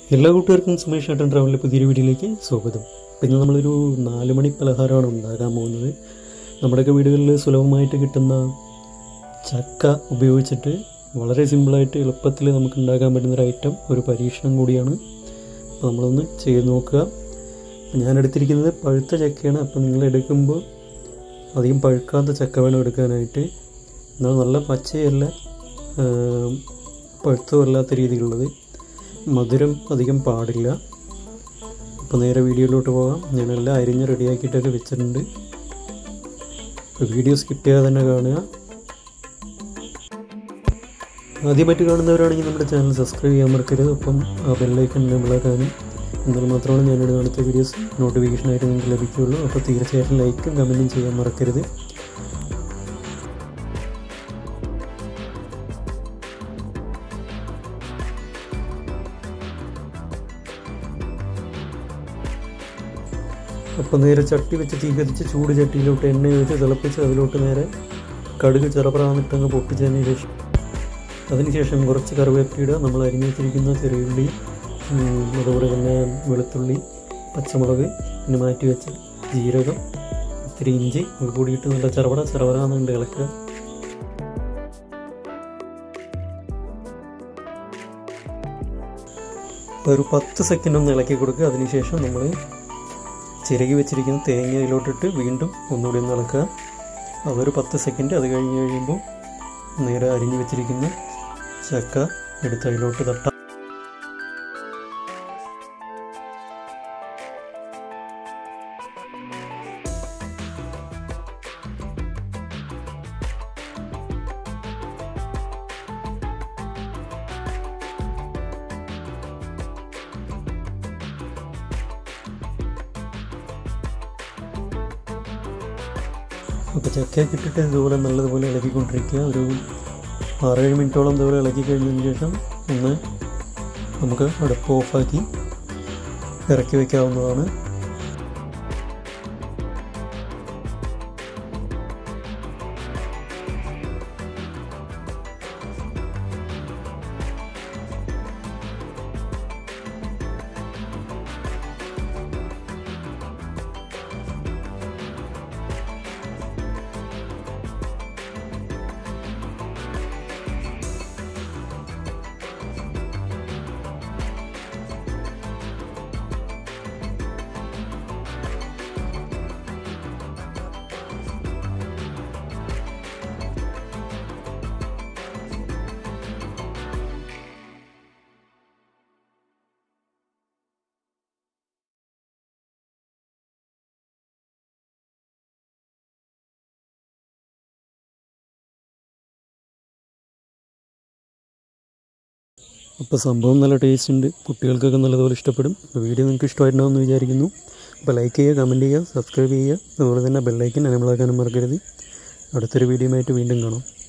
എല്ലാ കൂട്ടുകാർക്കും സുമേഷ് ഏട്ടൻ ട്രാവലിലെ പുതിയൊരു വീഡിയോയിലേക്ക് സ്വാഗതം അപ്പം ഇന്ന് നമ്മളൊരു നാല് മണി പലഹാരമാണ് ഉണ്ടാക്കാൻ പോകുന്നത് നമ്മുടെയൊക്കെ വീടുകളിൽ സുലഭമായിട്ട് കിട്ടുന്ന ചക്ക ഉപയോഗിച്ചിട്ട് വളരെ സിമ്പിളായിട്ട് എളുപ്പത്തിൽ നമുക്ക് ഉണ്ടാക്കാൻ പറ്റുന്ന ഒരു ഐറ്റം ഒരു പരീക്ഷണം കൂടിയാണ് അപ്പോൾ നമ്മളൊന്ന് ചെയ്ത് നോക്കുക ഞാൻ എടുത്തിരിക്കുന്നത് പഴുത്ത ചക്കയാണ് അപ്പോൾ നിങ്ങൾ എടുക്കുമ്പോൾ അധികം പഴുക്കാത്ത ചക്ക വേണം എടുക്കാനായിട്ട് എന്നാൽ നല്ല പച്ചയല്ല പഴുത്തമല്ലാത്ത രീതിയിലുള്ളത് മധുരം അധികം പാടില്ല അപ്പോൾ നേരെ വീഡിയോയിലോട്ട് പോകാം ഞാനെല്ലാം അരിഞ്ഞ് റെഡിയാക്കിയിട്ടൊക്കെ വെച്ചിട്ടുണ്ട് അപ്പോൾ വീഡിയോ സ്കിപ്പ് ചെയ്യാതെ തന്നെ കാണുക ആദ്യമായിട്ട് കാണുന്നവരാണെങ്കിൽ നമ്മുടെ ചാനൽ സബ്സ്ക്രൈബ് ചെയ്യാൻ മറക്കരുത് ഒപ്പം ആ ബെല്ലൈക്കൺ വിളക്കാനും എന്നാൽ മാത്രമാണ് ഞാനിടുന്ന അടുത്ത വീഡിയോസ് നോട്ടിഫിക്കേഷനായിട്ട് നിങ്ങൾക്ക് ലഭിക്കുകയുള്ളൂ അപ്പോൾ തീർച്ചയായിട്ടും ലൈക്കും കമൻറ്റും ചെയ്യാൻ മറക്കരുത് അപ്പോൾ നേരെ ചട്ടി വെച്ച് തീ കത്തിച്ച് ചൂട് ചട്ടിയിലോട്ട് എണ്ണ ഒഴിച്ച് തിളപ്പിച്ച് അതിലോട്ട് നേരെ കടുക് ചെറുപ്രാന്നിട്ടങ്ങ് പൊട്ടിച്ചതിന് ശേഷം അതിനുശേഷം കുറച്ച് കറിവേപ്പിയിടുക നമ്മൾ അരിഞ്ഞു വെച്ചിരിക്കുന്ന ചെറിയുള്ളി ഉം, അതുപോലെ തന്നെ വെളുത്തുള്ളി പച്ചമുളക് പിന്നെ മാറ്റി വെച്ച ജീരകം ഇത്തിരി ഇഞ്ചി ഒക്കെ കൂടിയിട്ട് നല്ല ചെറുപട ചെറുപടാന്നുണ്ട് ഇളക്കുക ഒരു പത്ത് സെക്കൻഡ് ഒന്ന് ഇളക്കി കൊടുക്കുക അതിനുശേഷം നമ്മൾ ചിരകി വെച്ചിരിക്കുന്ന തേങ്ങ അതിലോട്ടിട്ട് വീണ്ടും ഒന്നുകൂടി ഒന്ന് ഇളക്കുക അതൊരു പത്ത് സെക്കൻഡ് അത് കഴിഞ്ഞ് കഴിയുമ്പോൾ നേരെ അരിഞ്ഞു വെച്ചിരിക്കുന്ന ചക്ക എടുത്ത് അതിലോട്ട് തട്ടാം അപ്പോൾ ചക്കയൊക്കെ ഇട്ടിട്ട് ഇതുപോലെ നല്ലതുപോലെ ഇളക്കിക്കൊണ്ടിരിക്കുക ഒരു ആറേഴ് മിനിറ്റോളം ഇതുപോലെ ഇളക്കി കഴിഞ്ഞതിന് ശേഷം ഒന്ന് നമുക്ക് അടുപ്പ് ഓഫാക്കി ഇറക്കി വയ്ക്കാവുന്നതാണ് അപ്പോൾ സംഭവം നല്ല ടേസ്റ്റ് ഉണ്ട് കുട്ടികൾക്കൊക്കെ നല്ലതുപോലെ ഇഷ്ടപ്പെടും അപ്പോൾ വീഡിയോ നിങ്ങൾക്ക് ഇഷ്ടമായിട്ടുണ്ടാവുമെന്ന് വിചാരിക്കുന്നു അപ്പോൾ ലൈക്ക് ചെയ്യുക കമൻറ്റ് ചെയ്യുക സബ്സ്ക്രൈബ് ചെയ്യുക അതുപോലെ തന്നെ ബെല്ലൈക്കൻ അനബിളാക്കാനും മറക്കരുത് അടുത്തൊരു വീഡിയോയുമായിട്ട് വീണ്ടും കാണാം